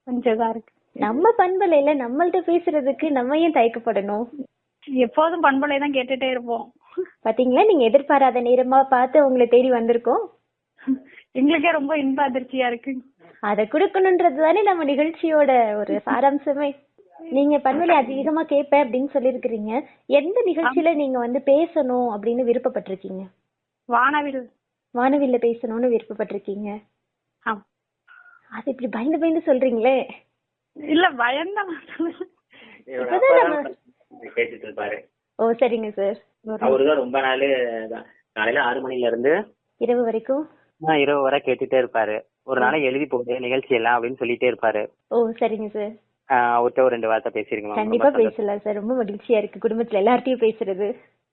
கொஞ்சம் இதா இருக்கு நம்ம பண்பலையில நம்மள்ட்ட பேசுறதுக்கு நம்ம ஏன் தயக்கப்படணும் எப்போதும் பண்பலை தான் கேட்டுட்டே இருப்போம் பாத்தீங்களா நீங்க எதிர்பாராத நேரமா பார்த்து உங்களை தேடி வந்திருக்கோம் எங்களுக்கே ரொம்ப இன்ப அதிர்ச்சியா இருக்கு அதை கொடுக்கணுன்றது தானே நம்ம நிகழ்ச்சியோட ஒரு சாராம்சமே நீங்க பண்பலை அதிகமா கேட்பேன் அப்படின்னு சொல்லியிருக்கிறீங்க எந்த நிகழ்ச்சியில நீங்க வந்து பேசணும் அப்படின்னு விருப்பப்பட்டிருக்கீங்க வானவில் வானவில்ல பேசணும்னு விருப்பப்பட்டிருக்கீங்க ஆம். அது இப்படி பயந்து பயந்து சொல்றீங்களே இல்ல பயந்தான் என்னோட இப்பதான் அப்பா நம்ம- தான் கேட்டுட்டு இருப்பாரு ஓ சரிங்க சார் அவருதான் ரொம்ப நாள் காலையில ஆறு மணில இருந்து இரவு வரைக்கும் ஆஹ் இரவு வரை கேட்டுட்டே இருப்பாரு ஒரு நாளைக்கு எழுதி போகுது நிகழ்ச்சி எல்லாம் அப்படின்னு சொல்லிட்டே இருப்பாரு ஓ சரிங்க சார் ஆஹ் அவர்கிட்ட ஒரு ரெண்டு வார்த்தை பேசிருக்கேன் மேம். கண்டிப்பா ரொம்ப சந்தோஷம். பேசலாம் சார் ரொம்ப மகிழ்ச்சியா இருக்கு குடும்பத்துல எல்லார்ட்டையும் பேசுறது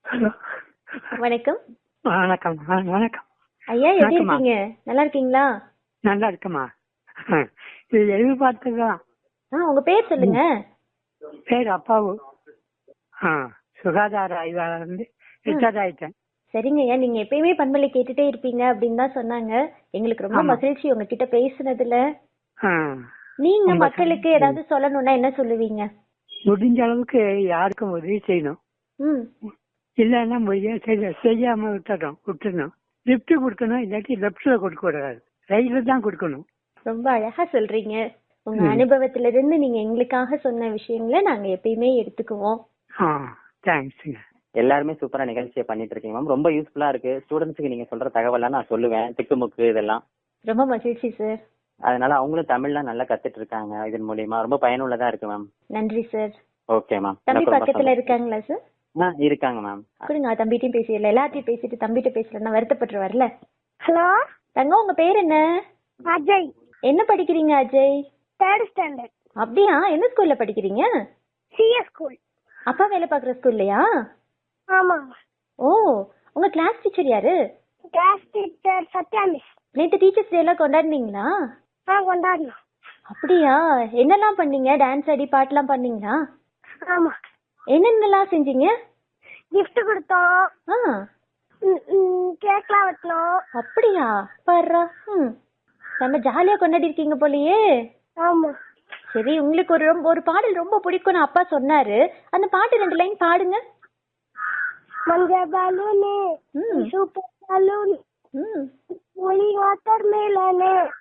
வணக்கம் வணக்கம் ஆ, வணக்கம் ஐயா எப்படி வணக்கம்மா. இருக்கீங்க நல்லா இருக்கீங்களா நல்லா இருக்குமா இது எதிர்பார்த்ததுதான் ஆ உங்க பேர் சொல்லுங்க பேர் அப்பாவு ஆ சுகாதார ஆய்வாளர் வந்து ரிட்டையர்ட் ஆயிட்டேன் சரிங்க ஐயா நீங்க எப்பயுமே பண்பலை கேட்டுட்டே இருப்பீங்க அப்படின்னு தான் சொன்னாங்க எங்களுக்கு ரொம்ப ஆமா. மகிழ்ச்சி உங்ககிட்ட பேசுனதுல ஆ, நீங்க ரொம்ப மக்களுக்கு சந்தோஷம். ஏதாவது சொல்லணும்னா என்ன சொல்லுவீங்க முடிஞ்ச அளவுக்கு யாருக்கும் உதவி செய்யணும் ம் இல்லைன்னா முடிய செய்ய- செய்யாம விட்டுறோம் விட்டுறணும் லிப்ட் கொடுக்கணும் இல்லாட்டி லெப்ட்ல கொடுக்க கூடாது ரைட்ல தான் கொடுக்கணும் ரொம்ப அழகா சொல்றீங்க உங்க ம். அனுபவத்துல இருந்து நீங்க எங்களுக்காக சொன்ன விஷயங்களை நாங்க எப்பயுமே எடுத்துக்குவோம் ஆ தேங்க்ஸுங்க எல்லாருமே சூப்பரா நிகழ்ச்சியை பண்ணிட்டு இருக்கீங்க மேம் ரொம்ப யூஸ்ஃபுல்லா இருக்கு ஸ்டூடெண்ட்ஸ்க்கு நீங்க சொல்ற தகவல்லாம் நான் சொல்லுவேன் திக்குமுக்கு இதெல்லாம் ரொம்ப மகிழ்ச்சி சார் அதனால அவங்களும் தமிழ்லாம் நல்லா கத்துட்டு இருக்காங்க இதன் மூலியமா ரொம்ப பயனுள்ளதா இருக்கு மேம் நன்றி சார் ஓகே மேம் தம்பி எனக்கு ரொம்ப பக்கத்துல சந்தோஷம். இருக்காங்களா சார் ஆ இருக்காங்க மேம் கொடுங்க தம்பிட்டையும் பேசிடல எல்லாத்தையும் பேசிட்டு தம்பிட்ட பேசலன்னா வருத்தப்பட்டு வரல ஹலோ தங்கம் உங்க பேர் என்ன அஜய் என்ன படிக்கிறீங்க அஜய் தேர்ட் ஸ்டாண்டர்ட் அப்படியா எந்த ஸ்கூல்ல படிக்கிறீங்க சிஎஸ் ஸ்கூல் அப்பா வேலை பாக்குற ஸ்கூல்லையா ஆமா ஓ உங்க கிளாஸ் டீச்சர் யாரு கிளாஸ் டீச்சர் சத்யா மிஸ் நேத்து டீச்சர்ஸ் டே எல்லாம் கொண்டாடினீங்களா ஆ கொண்டாடணும் அப்படியா என்னெல்லாம் பண்ணீங்க டான்ஸ் ஆடி பாட்டுலாம் பண்ணீங்களா ஆமா என்னென்னலாம் செஞ்சீங்க gift கொடுத்தோம் ஆ கேக்லாம் வெட்டினோம் அப்படியா பாருடா ம் நம்ம ஜாலியா கொண்டாடி இருக்கீங்க போலயே ஆமா சரி உங்களுக்கு ஒரு ரொம்ப ஒரு பாடல் ரொம்ப பிடிக்கும்னு அப்பா சொன்னாரு அந்த பாட்டு ரெண்டு லைன் பாடுங்க மஞ்ச பலூனு ம் சூப்பர் பலூன் ம் ஒளி வாட்டர் மேலனு